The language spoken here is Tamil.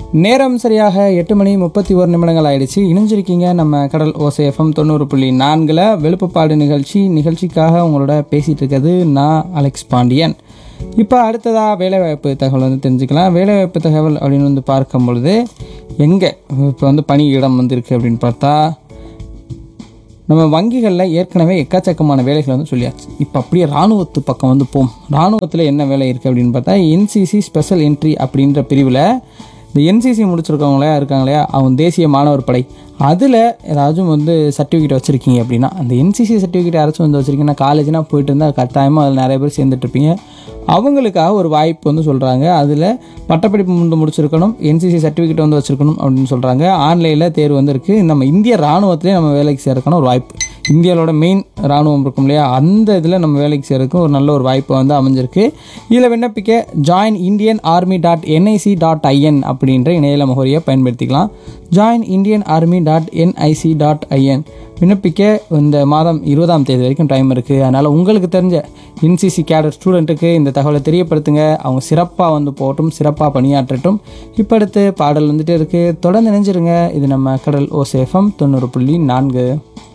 நேரம் சரியாக எட்டு மணி முப்பத்தி ஒரு நிமிடங்கள் ஆயிடுச்சு இணைஞ்சிருக்கீங்க நம்ம கடல் ஓசை எஃப்எம் தொண்ணூறு புள்ளி நான்கில் வெளுப்புப்பாடு நிகழ்ச்சி நிகழ்ச்சிக்காக உங்களோட பேசிகிட்டு இருக்கிறது நான் அலெக்ஸ் பாண்டியன் இப்போ அடுத்ததாக வேலைவாய்ப்பு தகவல் வந்து தெரிஞ்சுக்கலாம் வேலைவாய்ப்பு தகவல் அப்படின்னு வந்து பார்க்கும் பொழுது எங்கே இப்போ வந்து பணி இடம் வந்திருக்கு அப்படின்னு பார்த்தா நம்ம வங்கிகளில் ஏற்கனவே எக்கச்சக்கமான வேலைகளை வந்து சொல்லியாச்சு இப்போ அப்படியே இராணுவத்து பக்கம் வந்து போம் இராணுவத்தில் என்ன வேலை இருக்குது அப்படின்னு பார்த்தா என்சிசி ஸ்பெஷல் என்ட்ரி அப்படின்ற பிரிவில் இந்த என்சிசி முடிச்சிருக்கவங்களே இருக்காங்களே அவங்க தேசிய மாணவர் படை அதில் ஏதாச்சும் வந்து சர்டிஃபிகேட் வச்சுருக்கீங்க அப்படின்னா அந்த என்சிசி சர்டிஃபிகேட் யாராச்சும் வந்து வச்சுருக்கீங்கன்னா காலேஜ்னால் போயிட்டு இருந்தால் கட்டாயமாக அதில் நிறைய பேர் சேர்ந்துட்டு இருப்பீங்க அவங்களுக்காக ஒரு வாய்ப்பு வந்து சொல்கிறாங்க அதில் பட்டப்படிப்பு வந்து முடிச்சிருக்கணும் என்சிசி சர்டிஃபிகேட் வந்து வச்சுருக்கணும் அப்படின்னு சொல்கிறாங்க ஆன்லைனில் தேர்வு வந்து இருக்குது நம்ம இந்திய ராணுவத்திலே நம்ம வேலைக்கு சேர்க்கணும் ஒரு வாய்ப்பு இந்தியாவோட மெயின் ராணுவம் இருக்கும் இல்லையா அந்த இதில் நம்ம வேலைக்கு சேர்றதுக்கு ஒரு நல்ல ஒரு வாய்ப்பு வந்து அமைஞ்சிருக்கு இதில் விண்ணப்பிக்க join Indian army dot NIC dot IN அப்படின்ற இணையதள முகவரியை பயன்படுத்திக்கலாம் join Indian army dot NIC dot IN விண்ணப்பிக்க இந்த மாதம் இருபதாம் தேதி வரைக்கும் டைம் இருக்குது அதனால் உங்களுக்கு தெரிஞ்ச என்சிசி கேடர் ஸ்டூடெண்ட்டுக்கு இந்த தகவலை தெரியப்படுத்துங்க அவங்க சிறப்பாக வந்து போகட்டும் சிறப்பாக பணியாற்றட்டும் இப்போ அடுத்து பாடல் வந்துட்டு இருக்குது தொடர்ந்து நினைஞ்சிருங்க இது நம்ம கடல் ஓசேஃபம் தொண்ணூறு புள்ளி நான்கு